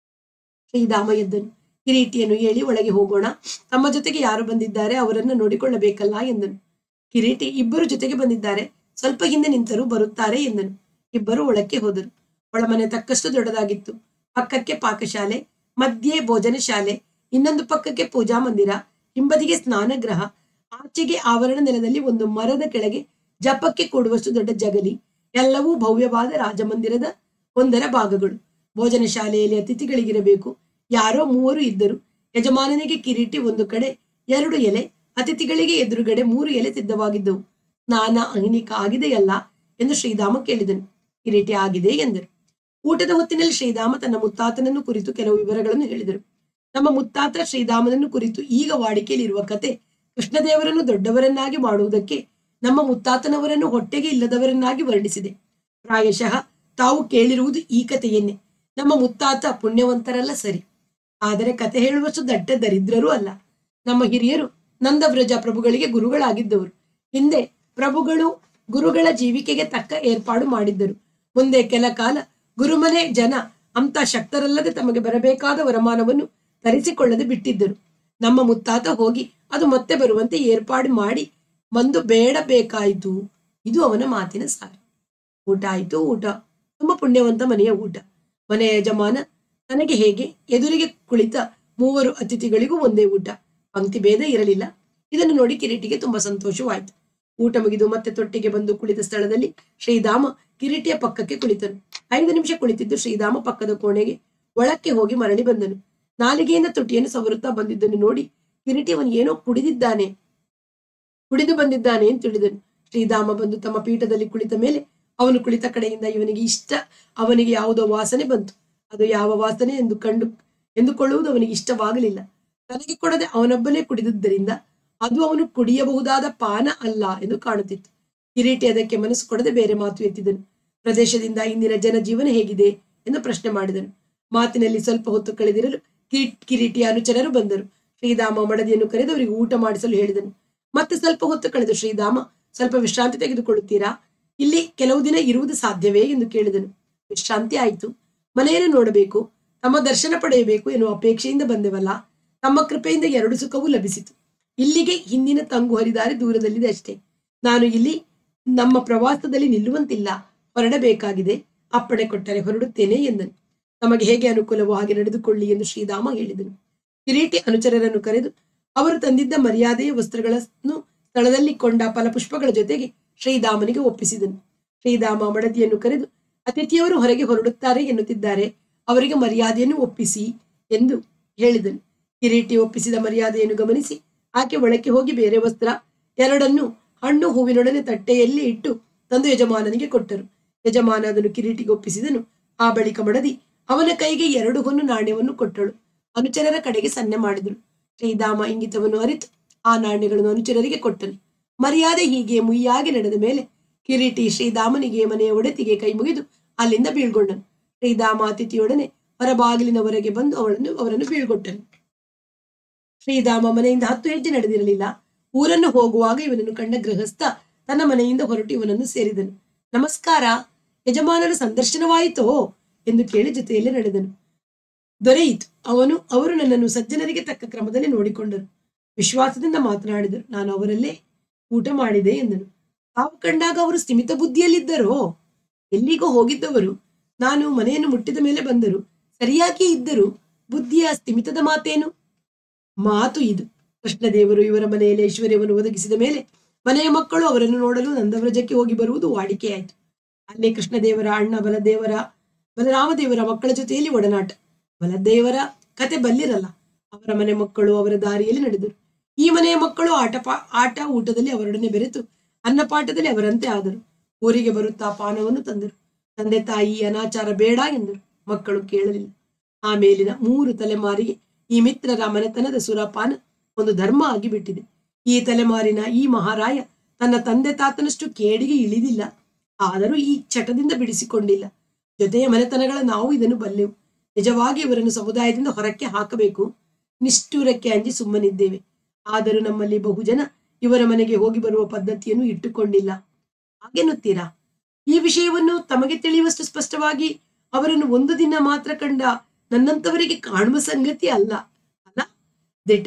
ಶ್ರೀಧಾಮ ಎದ್ದನು ಕಿರೀಟಿಯನ್ನು ಹೇಳಿ ಒಳಗೆ ಹೋಗೋಣ ತಮ್ಮ ಜೊತೆಗೆ ಯಾರು ಬಂದಿದ್ದಾರೆ ಅವರನ್ನು ನೋಡಿಕೊಳ್ಳಬೇಕಲ್ಲ ಎಂದನು ಕಿರೀಟಿ ಇಬ್ಬರು ಜೊತೆಗೆ ಬಂದಿದ್ದಾರೆ ಸ್ವಲ್ಪ ಹಿಂದೆ ನಿಂತರು ಬರುತ್ತಾರೆ ಎಂದನು ಇಬ್ಬರು ಒಳಕ್ಕೆ ಹೋದರು ಒಳಮನೆ ತಕ್ಕಷ್ಟು ದೊಡ್ಡದಾಗಿತ್ತು ಪಕ್ಕಕ್ಕೆ ಪಾಕಶಾಲೆ ಮಧ್ಯೆ ಭೋಜನ ಶಾಲೆ ಇನ್ನೊಂದು ಪಕ್ಕಕ್ಕೆ ಪೂಜಾ ಮಂದಿರ ಹಿಂಬದಿಗೆ ಸ್ನಾನಗೃಹ ಆಚೆಗೆ ಆವರಣ ನೆಲದಲ್ಲಿ ಒಂದು ಮರದ ಕೆಳಗೆ ಜಪಕ್ಕೆ ಕೂಡುವಷ್ಟು ದೊಡ್ಡ ಜಗಲಿ ಎಲ್ಲವೂ ಭವ್ಯವಾದ ರಾಜಮಂದಿರದ ಒಂದರ ಭಾಗಗಳು ಭೋಜನ ಶಾಲೆಯಲ್ಲಿ ಅತಿಥಿಗಳಿಗಿರಬೇಕು ಯಾರೋ ಮೂವರು ಇದ್ದರು ಯಜಮಾನನಿಗೆ ಕಿರೀಟಿ ಒಂದು ಕಡೆ ಎರಡು ಎಲೆ ಅತಿಥಿಗಳಿಗೆ ಎದುರುಗಡೆ ಮೂರು ಎಲೆ ಸಿದ್ಧವಾಗಿದ್ದವು ಸ್ನಾನ ಅಹಿನಿಕ ಆಗಿದೆಯಲ್ಲ ಎಂದು ಶ್ರೀಧಾಮ ಕೇಳಿದನು ಕಿರೀಟಿ ಆಗಿದೆ ಎಂದರು ಊಟದ ಹೊತ್ತಿನಲ್ಲಿ ಶ್ರೀಧಾಮ ತನ್ನ ಮುತ್ತಾತನನ್ನು ಕುರಿತು ಕೆಲವು ವಿವರಗಳನ್ನು ಹೇಳಿದರು ನಮ್ಮ ಮುತ್ತಾತ ಶ್ರೀಧಾಮನನ್ನು ಕುರಿತು ಈಗ ವಾಡಿಕೆಯಲ್ಲಿರುವ ಕತೆ ಕೃಷ್ಣದೇವರನ್ನು ದೊಡ್ಡವರನ್ನಾಗಿ ಮಾಡುವುದಕ್ಕೆ ನಮ್ಮ ಮುತ್ತಾತನವರನ್ನು ಹೊಟ್ಟೆಗೆ ಇಲ್ಲದವರನ್ನಾಗಿ ವರ್ಣಿಸಿದೆ ಪ್ರಾಯಶಃ ತಾವು ಕೇಳಿರುವುದು ಈ ಕಥೆಯನ್ನೇ ನಮ್ಮ ಮುತ್ತಾತ ಪುಣ್ಯವಂತರಲ್ಲ ಸರಿ ಆದರೆ ಕತೆ ಹೇಳುವಷ್ಟು ದಡ್ಡ ದರಿದ್ರರೂ ಅಲ್ಲ ನಮ್ಮ ಹಿರಿಯರು ನಂದವ್ರಜ ಪ್ರಭುಗಳಿಗೆ ಗುರುಗಳಾಗಿದ್ದವರು ಹಿಂದೆ ಪ್ರಭುಗಳು ಗುರುಗಳ ಜೀವಿಕೆಗೆ ತಕ್ಕ ಏರ್ಪಾಡು ಮಾಡಿದ್ದರು ಮುಂದೆ ಕೆಲ ಕಾಲ ಗುರುಮನೆ ಜನ ಅಂತ ಶಕ್ತರಲ್ಲದೆ ತಮಗೆ ಬರಬೇಕಾದ ವರಮಾನವನ್ನು ತರಿಸಿಕೊಳ್ಳದೆ ಬಿಟ್ಟಿದ್ದರು ನಮ್ಮ ಮುತ್ತಾತ ಹೋಗಿ ಅದು ಮತ್ತೆ ಬರುವಂತೆ ಏರ್ಪಾಡು ಮಾಡಿ ಬಂದು ಬೇಡಬೇಕಾಯಿತು ಇದು ಅವನ ಮಾತಿನ ಸಾರ ಊಟ ಆಯಿತು ಊಟ ತುಂಬ ಪುಣ್ಯವಂತ ಮನೆಯ ಊಟ ಮನೆಯ ಯಜಮಾನ ತನಗೆ ಹೇಗೆ ಎದುರಿಗೆ ಕುಳಿತ ಮೂವರು ಅತಿಥಿಗಳಿಗೂ ಒಂದೇ ಊಟ ಪಂಕ್ತಿ ಭೇದ ಇರಲಿಲ್ಲ ಇದನ್ನು ನೋಡಿ ಕಿರೀಟಿಗೆ ತುಂಬಾ ಸಂತೋಷವಾಯಿತು ಊಟ ಮುಗಿದು ಮತ್ತೆ ತೊಟ್ಟಿಗೆ ಬಂದು ಕುಳಿತ ಸ್ಥಳದಲ್ಲಿ ಶ್ರೀಧಾಮ ಕಿರೀಟಿಯ ಪಕ್ಕಕ್ಕೆ ಕುಳಿತನು ಐದು ನಿಮಿಷ ಕುಳಿತಿದ್ದು ಶ್ರೀಧಾಮ ಪಕ್ಕದ ಕೋಣೆಗೆ ಒಳಕ್ಕೆ ಹೋಗಿ ಮರಳಿ ಬಂದನು ನಾಲಿಗೆಯಿಂದ ತೊಟ್ಟಿಯನ್ನು ಸವರುತ್ತಾ ಬಂದಿದ್ದನ್ನು ನೋಡಿ ಕಿರೀಟಿ ಅವನು ಏನೋ ಕುಡಿದಿದ್ದಾನೆ ಕುಡಿದು ಬಂದಿದ್ದಾನೆ ಎಂದು ತಿಳಿದನು ಶ್ರೀಧಾಮ ಬಂದು ತಮ್ಮ ಪೀಠದಲ್ಲಿ ಕುಳಿತ ಮೇಲೆ ಅವನು ಕುಳಿತ ಕಡೆಯಿಂದ ಇವನಿಗೆ ಇಷ್ಟ ಅವನಿಗೆ ಯಾವುದೋ ವಾಸನೆ ಬಂತು ಅದು ಯಾವ ವಾಸನೆ ಎಂದು ಕಂಡು ಎಂದುಕೊಳ್ಳುವುದು ಅವನಿಗೆ ಇಷ್ಟವಾಗಲಿಲ್ಲ ತನಗೆ ಕೊಡದೆ ಅವನೊಬ್ಬನೇ ಕುಡಿದುದರಿಂದ ಅದು ಅವನು ಕುಡಿಯಬಹುದಾದ ಪಾನ ಅಲ್ಲ ಎಂದು ಕಾಣುತ್ತಿತ್ತು ಕಿರೀಟಿ ಅದಕ್ಕೆ ಮನಸ್ಸು ಕೊಡದೆ ಬೇರೆ ಮಾತು ಎತ್ತಿದನು ಪ್ರದೇಶದಿಂದ ಇಂದಿನ ಜನಜೀವನ ಹೇಗಿದೆ ಎಂದು ಪ್ರಶ್ನೆ ಮಾಡಿದನು ಮಾತಿನಲ್ಲಿ ಸ್ವಲ್ಪ ಹೊತ್ತು ಕಳೆದಿರಲು ಕಿರೀಟ್ ಕಿರೀಟಿಯ ಅನುಚರರು ಬಂದರು ಶ್ರೀಧಾಮ ಮಡದಿಯನ್ನು ಕರೆದು ಅವರಿಗೆ ಊಟ ಮಾಡಿಸಲು ಹೇಳಿದನು ಮತ್ತೆ ಸ್ವಲ್ಪ ಹೊತ್ತು ಕಳೆದು ಶ್ರೀಧಾಮ ಸ್ವಲ್ಪ ವಿಶ್ರಾಂತಿ ತೆಗೆದುಕೊಳ್ಳುತ್ತೀರಾ ಇಲ್ಲಿ ಕೆಲವು ದಿನ ಇರುವುದು ಸಾಧ್ಯವೇ ಎಂದು ಕೇಳಿದನು ವಿಶ್ರಾಂತಿ ಆಯಿತು ಮನೆಯನ್ನು ನೋಡಬೇಕು ತಮ್ಮ ದರ್ಶನ ಪಡೆಯಬೇಕು ಎನ್ನುವ ಅಪೇಕ್ಷೆಯಿಂದ ಬಂದೆವಲ್ಲ ತಮ್ಮ ಕೃಪೆಯಿಂದ ಎರಡು ಸುಖವೂ ಲಭಿಸಿತು ಇಲ್ಲಿಗೆ ಹಿಂದಿನ ತಂಗು ಹರಿದಾರಿ ದೂರದಲ್ಲಿದೆ ಅಷ್ಟೇ ನಾನು ಇಲ್ಲಿ ನಮ್ಮ ಪ್ರವಾಸದಲ್ಲಿ ನಿಲ್ಲುವಂತಿಲ್ಲ ಹೊರಡಬೇಕಾಗಿದೆ ಅಪ್ಪಣೆ ಕೊಟ್ಟರೆ ಹೊರಡುತ್ತೇನೆ ಎಂದನು ತಮಗೆ ಹೇಗೆ ಅನುಕೂಲವೋ ಹಾಗೆ ನಡೆದುಕೊಳ್ಳಿ ಎಂದು ಶ್ರೀಧಾಮ ಹೇಳಿದನು ಕಿರೀಟಿ ಅನುಚರರನ್ನು ಕರೆದು ಅವರು ತಂದಿದ್ದ ಮರ್ಯಾದೆಯ ವಸ್ತ್ರಗಳನ್ನು ಸ್ಥಳದಲ್ಲಿ ಕೊಂಡ ಫಲಪುಷ್ಪಗಳ ಜೊತೆಗೆ ಶ್ರೀಧಾಮನಿಗೆ ಒಪ್ಪಿಸಿದನು ಶ್ರೀಧಾಮ ಮಡದಿಯನ್ನು ಕರೆದು ಅತಿಥಿಯವರು ಹೊರಗೆ ಹೊರಡುತ್ತಾರೆ ಎನ್ನುತ್ತಿದ್ದಾರೆ ಅವರಿಗೆ ಮರ್ಯಾದೆಯನ್ನು ಒಪ್ಪಿಸಿ ಎಂದು ಹೇಳಿದನು ಕಿರೀಟಿ ಒಪ್ಪಿಸಿದ ಮರ್ಯಾದೆಯನ್ನು ಗಮನಿಸಿ ಆಕೆ ಒಳಕ್ಕೆ ಹೋಗಿ ಬೇರೆ ವಸ್ತ್ರ ಎರಡನ್ನು ಹಣ್ಣು ಹೂವಿನೊಡನೆ ತಟ್ಟೆಯಲ್ಲಿ ಇಟ್ಟು ತಂದು ಯಜಮಾನನಿಗೆ ಕೊಟ್ಟರು ಯಜಮಾನ ಅದನ್ನು ಕಿರೀಟಿಗೆ ಒಪ್ಪಿಸಿದನು ಆ ಬಳಿಕ ಮಡದಿ ಅವನ ಕೈಗೆ ಎರಡು ಹೊನ್ನು ನಾಣ್ಯವನ್ನು ಕೊಟ್ಟಳು ಅನುಚರರ ಕಡೆಗೆ ಸನ್ನೆ ಮಾಡಿದಳು ಶ್ರೀಧಾಮ ಇಂಗಿತವನ್ನು ಅರಿತು ಆ ನಾಣ್ಯಗಳನ್ನು ಅನುಚರರಿಗೆ ಕೊಟ್ಟನು ಮರ್ಯಾದೆ ಹೀಗೆ ಮುಯ್ಯಾಗಿ ನಡೆದ ಮೇಲೆ ಕಿರೀಟಿ ಶ್ರೀಧಾಮನಿಗೆ ಮನೆಯ ಒಡೆತಿಗೆ ಕೈ ಮುಗಿದು ಅಲ್ಲಿಂದ ಬೀಳ್ಗೊಂಡನು ಶ್ರೀಧಾಮ ಅತಿಥಿಯೊಡನೆ ಹೊರಬಾಗಿಲಿನವರೆಗೆ ಬಂದು ಅವಳನ್ನು ಅವರನ್ನು ಬೀಳ್ಗೊಟ್ಟನು ಶ್ರೀಧಾಮ ಮನೆಯಿಂದ ಹತ್ತು ಹೆಜ್ಜೆ ನಡೆದಿರಲಿಲ್ಲ ಊರನ್ನು ಹೋಗುವಾಗ ಇವನನ್ನು ಕಂಡ ಗೃಹಸ್ಥ ತನ್ನ ಮನೆಯಿಂದ ಹೊರಟು ಇವನನ್ನು ಸೇರಿದನು ನಮಸ್ಕಾರ ಯಜಮಾನರ ಸಂದರ್ಶನವಾಯಿತೋ ಎಂದು ಕೇಳಿ ಜೊತೆಯಲ್ಲಿ ನಡೆದನು ದೊರೆಯಿತು ಅವನು ಅವರು ನನ್ನನ್ನು ಸಜ್ಜನರಿಗೆ ತಕ್ಕ ಕ್ರಮದಲ್ಲಿ ನೋಡಿಕೊಂಡರು ವಿಶ್ವಾಸದಿಂದ ಮಾತನಾಡಿದರು ನಾನು ಅವರಲ್ಲೇ ಊಟ ಮಾಡಿದೆ ಎಂದನು ತಾವು ಕಂಡಾಗ ಅವರು ಸ್ಥಿಮಿತ ಬುದ್ಧಿಯಲ್ಲಿದ್ದರೋ ಎಲ್ಲಿಗೋ ಹೋಗಿದ್ದವರು ನಾನು ಮನೆಯನ್ನು ಮುಟ್ಟಿದ ಮೇಲೆ ಬಂದರು ಸರಿಯಾಗಿ ಇದ್ದರು ಬುದ್ಧಿಯ ಸ್ಥಿಮಿತದ ಮಾತೇನು ಮಾತು ಇದು ಕೃಷ್ಣದೇವರು ಇವರ ಮನೆಯಲ್ಲಿ ಐಶ್ವರ್ಯವನ್ನು ಒದಗಿಸಿದ ಮೇಲೆ ಮನೆಯ ಮಕ್ಕಳು ಅವರನ್ನು ನೋಡಲು ನಂದವ್ರಜಕ್ಕೆ ಹೋಗಿ ಬರುವುದು ವಾಡಿಕೆಯಾಯಿತು ಅಲ್ಲಿ ಕೃಷ್ಣದೇವರ ಅಣ್ಣ ಬಲದೇವರ ಬಲರಾಮದೇವರ ಮಕ್ಕಳ ಜೊತೆಯಲ್ಲಿ ಒಡನಾಟ ಬಲದೇವರ ಕತೆ ಬಲ್ಲಿರಲ್ಲ ಅವರ ಮನೆ ಮಕ್ಕಳು ಅವರ ದಾರಿಯಲ್ಲಿ ನಡೆದರು ಈ ಮನೆಯ ಮಕ್ಕಳು ಆಟ ಪಾ ಆಟ ಊಟದಲ್ಲಿ ಅವರೊಡನೆ ಬೆರೆತು ಅನ್ನಪಾಠದಲ್ಲಿ ಅವರಂತೆ ಆದರು ಊರಿಗೆ ಬರುತ್ತಾ ಪಾನವನ್ನು ತಂದರು ತಂದೆ ತಾಯಿ ಅನಾಚಾರ ಬೇಡ ಎಂದರು ಮಕ್ಕಳು ಕೇಳಲಿಲ್ಲ ಆಮೇಲಿನ ಮೂರು ತಲೆಮಾರಿಗೆ ಈ ಮಿತ್ರರ ಮನೆತನದ ಸುರಪಾನ ಒಂದು ಧರ್ಮ ಆಗಿಬಿಟ್ಟಿದೆ ಈ ತಲೆಮಾರಿನ ಈ ಮಹಾರಾಯ ತನ್ನ ತಂದೆ ತಾತನಷ್ಟು ಕೇಡಿಗೆ ಇಳಿದಿಲ್ಲ ಆದರೂ ಈ ಚಟದಿಂದ ಬಿಡಿಸಿಕೊಂಡಿಲ್ಲ ಜೊತೆಯ ಮನೆತನಗಳ ನಾವು ಇದನ್ನು ಬಲ್ಲೆವು ನಿಜವಾಗಿ ಇವರನ್ನು ಸಮುದಾಯದಿಂದ ಹೊರಕ್ಕೆ ಹಾಕಬೇಕು ನಿಷ್ಠೂರಕ್ಕೆ ಅಂಜಿ ಸುಮ್ಮನಿದ್ದೇವೆ ಆದರೂ ನಮ್ಮಲ್ಲಿ ಬಹುಜನ ಇವರ ಮನೆಗೆ ಹೋಗಿ ಬರುವ ಪದ್ಧತಿಯನ್ನು ಇಟ್ಟುಕೊಂಡಿಲ್ಲ ಹಾಗೆನ್ನುತ್ತೀರಾ ಈ ವಿಷಯವನ್ನು ತಮಗೆ ತಿಳಿಯುವಷ್ಟು ಸ್ಪಷ್ಟವಾಗಿ ಅವರನ್ನು ಒಂದು ದಿನ ಮಾತ್ರ ಕಂಡ ನನ್ನಂತವರಿಗೆ ಕಾಣುವ ಸಂಗತಿ ಅಲ್ಲ ಅಲ್ಲ ದಿಟ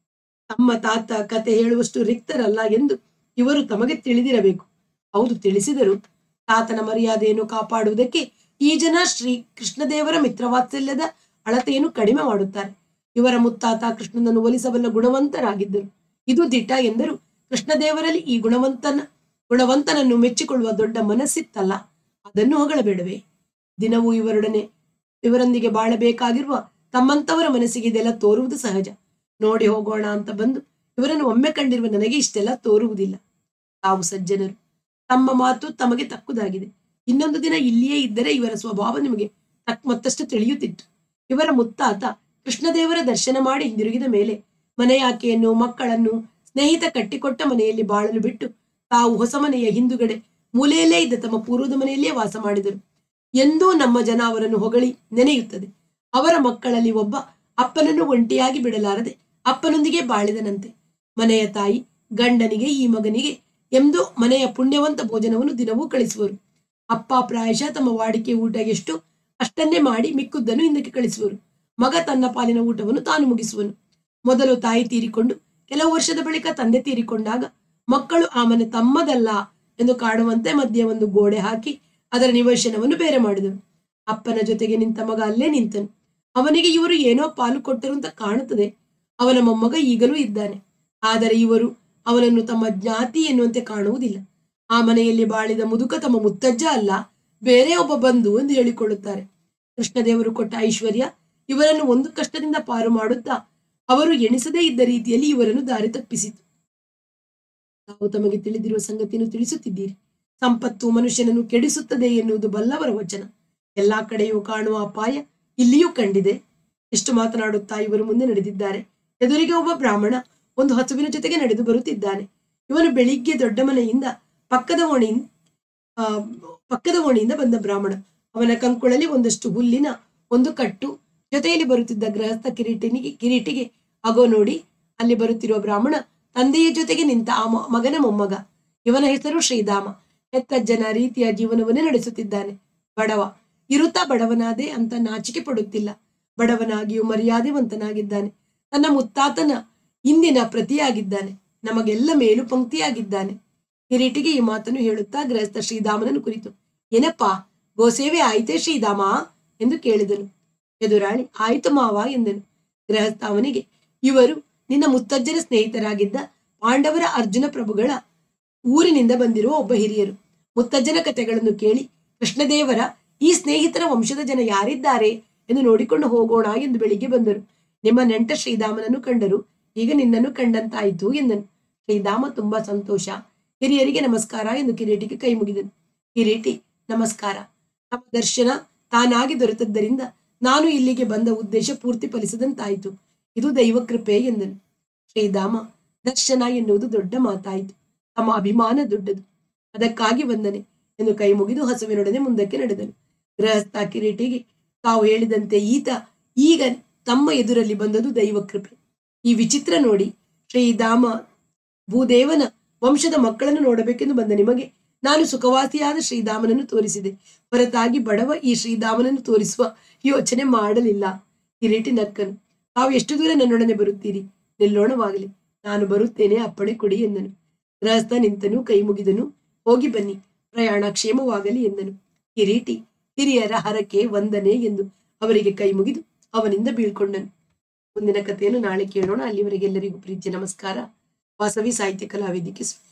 ತಮ್ಮ ತಾತ ಕತೆ ಹೇಳುವಷ್ಟು ರಿಕ್ತರಲ್ಲ ಎಂದು ಇವರು ತಮಗೆ ತಿಳಿದಿರಬೇಕು ಹೌದು ತಿಳಿಸಿದರು ತಾತನ ಮರ್ಯಾದೆಯನ್ನು ಕಾಪಾಡುವುದಕ್ಕೆ ಈ ಜನ ಶ್ರೀ ಕೃಷ್ಣದೇವರ ಮಿತ್ರವಾತ್ಸಲ್ಯದ ಅಳತೆಯನ್ನು ಕಡಿಮೆ ಮಾಡುತ್ತಾರೆ ಇವರ ಮುತ್ತಾತ ಕೃಷ್ಣನನ್ನು ಒಲಿಸಬಲ್ಲ ಗುಣವಂತರಾಗಿದ್ದರು ಇದು ದಿಟ ಎಂದರು ಕೃಷ್ಣದೇವರಲ್ಲಿ ಈ ಗುಣವಂತನ ಗುಣವಂತನನ್ನು ಮೆಚ್ಚಿಕೊಳ್ಳುವ ದೊಡ್ಡ ಮನಸ್ಸಿತ್ತಲ್ಲ ಅದನ್ನು ಹೊಗಳಬೇಡವೇ ದಿನವೂ ಇವರೊಡನೆ ಇವರೊಂದಿಗೆ ಬಾಳಬೇಕಾಗಿರುವ ತಮ್ಮಂತವರ ಮನಸ್ಸಿಗೆ ಇದೆಲ್ಲ ತೋರುವುದು ಸಹಜ ನೋಡಿ ಹೋಗೋಣ ಅಂತ ಬಂದು ಇವರನ್ನು ಒಮ್ಮೆ ಕಂಡಿರುವ ನನಗೆ ಇಷ್ಟೆಲ್ಲ ತೋರುವುದಿಲ್ಲ ತಾವು ಸಜ್ಜನರು ತಮ್ಮ ಮಾತು ತಮಗೆ ತಕ್ಕುದಾಗಿದೆ ಇನ್ನೊಂದು ದಿನ ಇಲ್ಲಿಯೇ ಇದ್ದರೆ ಇವರ ಸ್ವಭಾವ ನಿಮಗೆ ತಕ್ ಮತ್ತಷ್ಟು ತಿಳಿಯುತ್ತಿತ್ತು ಇವರ ಮುತ್ತಾತ ಕೃಷ್ಣದೇವರ ದರ್ಶನ ಮಾಡಿ ಹಿಂದಿರುಗಿದ ಮೇಲೆ ಮನೆಯಾಕೆಯನ್ನು ಮಕ್ಕಳನ್ನು ಸ್ನೇಹಿತ ಕಟ್ಟಿಕೊಟ್ಟ ಮನೆಯಲ್ಲಿ ಬಾಳಲು ಬಿಟ್ಟು ತಾವು ಹೊಸ ಮನೆಯ ಹಿಂದುಗಡೆ ಮೂಲೆಯಲ್ಲೇ ಇದ್ದ ತಮ್ಮ ಪೂರ್ವದ ಮನೆಯಲ್ಲಿಯೇ ವಾಸ ಮಾಡಿದರು ಎಂದೂ ನಮ್ಮ ಜನ ಅವರನ್ನು ಹೊಗಳಿ ನೆನೆಯುತ್ತದೆ ಅವರ ಮಕ್ಕಳಲ್ಲಿ ಒಬ್ಬ ಅಪ್ಪನನ್ನು ಒಂಟಿಯಾಗಿ ಬಿಡಲಾರದೆ ಅಪ್ಪನೊಂದಿಗೆ ಬಾಳಿದನಂತೆ ಮನೆಯ ತಾಯಿ ಗಂಡನಿಗೆ ಈ ಮಗನಿಗೆ ಎಂದು ಮನೆಯ ಪುಣ್ಯವಂತ ಭೋಜನವನ್ನು ದಿನವೂ ಕಳಿಸುವರು ಅಪ್ಪ ಪ್ರಾಯಶಃ ತಮ್ಮ ವಾಡಿಕೆ ಊಟ ಎಷ್ಟು ಅಷ್ಟನ್ನೇ ಮಾಡಿ ಮಿಕ್ಕುದನ್ನು ಹಿಂದಕ್ಕೆ ಕಳಿಸುವರು ಮಗ ತನ್ನ ಪಾಲಿನ ಊಟವನ್ನು ತಾನು ಮುಗಿಸುವನು ಮೊದಲು ತಾಯಿ ತೀರಿಕೊಂಡು ಕೆಲವು ವರ್ಷದ ಬಳಿಕ ತಂದೆ ತೀರಿಕೊಂಡಾಗ ಮಕ್ಕಳು ಆ ಮನೆ ತಮ್ಮದಲ್ಲ ಎಂದು ಕಾಡುವಂತೆ ಮಧ್ಯೆ ಒಂದು ಗೋಡೆ ಹಾಕಿ ಅದರ ನಿವೇಶನವನ್ನು ಬೇರೆ ಮಾಡಿದನು ಅಪ್ಪನ ಜೊತೆಗೆ ನಿಂತ ಮಗ ಅಲ್ಲೇ ನಿಂತನು ಅವನಿಗೆ ಇವರು ಏನೋ ಪಾಲು ಕೊಟ್ಟರು ಅಂತ ಕಾಣುತ್ತದೆ ಅವನ ಮೊಮ್ಮಗ ಈಗಲೂ ಇದ್ದಾನೆ ಆದರೆ ಇವರು ಅವನನ್ನು ತಮ್ಮ ಜ್ಞಾತಿ ಎನ್ನುವಂತೆ ಕಾಣುವುದಿಲ್ಲ ಆ ಮನೆಯಲ್ಲಿ ಬಾಳಿದ ಮುದುಕ ತಮ್ಮ ಮುತ್ತಜ್ಜ ಅಲ್ಲ ಬೇರೆ ಒಬ್ಬ ಬಂಧು ಎಂದು ಹೇಳಿಕೊಳ್ಳುತ್ತಾರೆ ಕೃಷ್ಣದೇವರು ಕೊಟ್ಟ ಐಶ್ವರ್ಯ ಇವರನ್ನು ಒಂದು ಕಷ್ಟದಿಂದ ಪಾರು ಮಾಡುತ್ತಾ ಅವರು ಎಣಿಸದೇ ಇದ್ದ ರೀತಿಯಲ್ಲಿ ಇವರನ್ನು ದಾರಿ ತಪ್ಪಿಸಿತು ತಾವು ತಮಗೆ ತಿಳಿದಿರುವ ಸಂಗತಿಯನ್ನು ತಿಳಿಸುತ್ತಿದ್ದೀರಿ ಸಂಪತ್ತು ಮನುಷ್ಯನನ್ನು ಕೆಡಿಸುತ್ತದೆ ಎನ್ನುವುದು ಬಲ್ಲವರ ವಚನ ಎಲ್ಲಾ ಕಡೆಯೂ ಕಾಣುವ ಅಪಾಯ ಇಲ್ಲಿಯೂ ಕಂಡಿದೆ ಎಷ್ಟು ಮಾತನಾಡುತ್ತಾ ಇವರು ಮುಂದೆ ನಡೆದಿದ್ದಾರೆ ಎದುರಿಗೆ ಒಬ್ಬ ಬ್ರಾಹ್ಮಣ ಒಂದು ಹಸುವಿನ ಜೊತೆಗೆ ನಡೆದು ಬರುತ್ತಿದ್ದಾನೆ ಇವನು ಬೆಳಿಗ್ಗೆ ದೊಡ್ಡ ಮನೆಯಿಂದ ಪಕ್ಕದ ಓಣಿಯಿಂದ ಆ ಪಕ್ಕದ ಓಣಿಯಿಂದ ಬಂದ ಬ್ರಾಹ್ಮಣ ಅವನ ಕಂಕುಳಲ್ಲಿ ಒಂದಷ್ಟು ಹುಲ್ಲಿನ ಒಂದು ಕಟ್ಟು ಜೊತೆಯಲ್ಲಿ ಬರುತ್ತಿದ್ದ ಗೃಹಸ್ಥ ಕಿರೀಟಿನಿಗೆ ಕಿರೀಟಿಗೆ ಅಗೋ ನೋಡಿ ಅಲ್ಲಿ ಬರುತ್ತಿರುವ ಬ್ರಾಹ್ಮಣ ತಂದೆಯ ಜೊತೆಗೆ ನಿಂತ ಆ ಮ- ಮಗನ ಮೊಮ್ಮಗ ಇವನ ಹೆಸರು ಶ್ರೀಧಾಮ ಹೆತ್ತಜ್ಜನ ರೀತಿಯ ಜೀವನವನ್ನೇ ನಡೆಸುತ್ತಿದ್ದಾನೆ ಬಡವ ಇರುತ್ತಾ ಬಡವನಾದೆ ಅಂತ ನಾಚಿಕೆ ಪಡುತ್ತಿಲ್ಲ ಬಡವನಾಗಿಯೂ ಮರ್ಯಾದೆವಂತನಾಗಿದ್ದಾನೆ ತನ್ನ ಮುತ್ತಾತನ ಇಂದಿನ ಪ್ರತಿಯಾಗಿದ್ದಾನೆ ನಮಗೆಲ್ಲ ಮೇಲು ಪಂಕ್ತಿಯಾಗಿದ್ದಾನೆ ಕಿರೀಟಿಗೆ ಈ ಮಾತನ್ನು ಹೇಳುತ್ತಾ ಗೃಹಸ್ಥ ಶ್ರೀಧಾಮನನ್ನು ಕುರಿತು ಏನಪ್ಪಾ ಗೋಸೇವೆ ಆಯ್ತೇ ಶ್ರೀಧಾಮ ಎಂದು ಕೇಳಿದನು ಎದುರಾಳಿ ಆಯ್ತು ಮಾವ ಎಂದನು ಗೃಹಸ್ಥ ಅವನಿಗೆ ಇವರು ನಿನ್ನ ಮುತ್ತಜ್ಜನ ಸ್ನೇಹಿತರಾಗಿದ್ದ ಪಾಂಡವರ ಅರ್ಜುನ ಪ್ರಭುಗಳ ಊರಿನಿಂದ ಬಂದಿರುವ ಒಬ್ಬ ಹಿರಿಯರು ಮುತ್ತಜ್ಜನ ಕಥೆಗಳನ್ನು ಕೇಳಿ ಕೃಷ್ಣದೇವರ ಈ ಸ್ನೇಹಿತರ ವಂಶದ ಜನ ಯಾರಿದ್ದಾರೆ ಎಂದು ನೋಡಿಕೊಂಡು ಹೋಗೋಣ ಎಂದು ಬೆಳಿಗ್ಗೆ ಬಂದರು ನಿಮ್ಮ ನೆಂಟ ಶ್ರೀಧಾಮನನ್ನು ಕಂಡರು ಈಗ ನಿನ್ನನ್ನು ಕಂಡಂತಾಯಿತು ಎಂದನು ಶ್ರೀಧಾಮ ತುಂಬಾ ಸಂತೋಷ ಹಿರಿಯರಿಗೆ ನಮಸ್ಕಾರ ಎಂದು ಕಿರೀಟಿಗೆ ಕೈ ಮುಗಿದನು ಕಿರೀಟಿ ನಮಸ್ಕಾರ ತಮ್ಮ ದರ್ಶನ ತಾನಾಗಿ ದೊರೆತದ್ದರಿಂದ ನಾನು ಇಲ್ಲಿಗೆ ಬಂದ ಉದ್ದೇಶ ಪೂರ್ತಿ ಫಲಿಸದಂತಾಯಿತು ಇದು ದೈವ ಕೃಪೆ ಎಂದನು ಶ್ರೀಧಾಮ ದರ್ಶನ ಎನ್ನುವುದು ದೊಡ್ಡ ಮಾತಾಯಿತು ತಮ್ಮ ಅಭಿಮಾನ ದೊಡ್ಡದು ಅದಕ್ಕಾಗಿ ಬಂದನೆ ಎಂದು ಕೈ ಮುಗಿದು ಹಸುವಿನೊಡನೆ ಮುಂದಕ್ಕೆ ನಡೆದನು ಗೃಹಸ್ಥ ಕಿರೀಟಿಗೆ ತಾವು ಹೇಳಿದಂತೆ ಈತ ಈಗ ತಮ್ಮ ಎದುರಲ್ಲಿ ಬಂದದು ದೈವ ಕೃಪೆ ಈ ವಿಚಿತ್ರ ನೋಡಿ ಶ್ರೀಧಾಮ ಭೂದೇವನ ವಂಶದ ಮಕ್ಕಳನ್ನು ನೋಡಬೇಕೆಂದು ಬಂದ ನಿಮಗೆ ನಾನು ಸುಖವಾಸಿಯಾದ ಶ್ರೀಧಾಮನನ್ನು ತೋರಿಸಿದೆ ಹೊರತಾಗಿ ಬಡವ ಈ ಶ್ರೀಧಾಮನನ್ನು ತೋರಿಸುವ ಯೋಚನೆ ಮಾಡಲಿಲ್ಲ ಕಿರೀಟಿ ನಕ್ಕನು ತಾವು ಎಷ್ಟು ದೂರ ನನ್ನೊಡನೆ ಬರುತ್ತೀರಿ ನಿಲ್ಲೋಣವಾಗಲಿ ನಾನು ಬರುತ್ತೇನೆ ಅಪ್ಪಣೆ ಕೊಡಿ ಎಂದನು ಗೃಹಸ್ಥ ನಿಂತನು ಕೈ ಮುಗಿದನು ಹೋಗಿ ಬನ್ನಿ ಪ್ರಯಾಣ ಕ್ಷೇಮವಾಗಲಿ ಎಂದನು ಕಿರೀಟಿ ಹಿರಿಯರ ಹರಕೆ ವಂದನೆ ಎಂದು ಅವರಿಗೆ ಕೈ ಮುಗಿದು ಅವನಿಂದ ಬೀಳ್ಕೊಂಡನು ಮುಂದಿನ ಕಥೆಯನ್ನು ನಾಳೆ ಕೇಳೋಣ ಅಲ್ಲಿವರೆಗೆ ಎಲ್ಲರಿಗೂ ಪ್ರೀತಿಯ ನಮಸ್ಕಾರ ವಾಸವಿ ಸಾಹಿತ್ಯ ಕಲಾವೇದಿಕೆ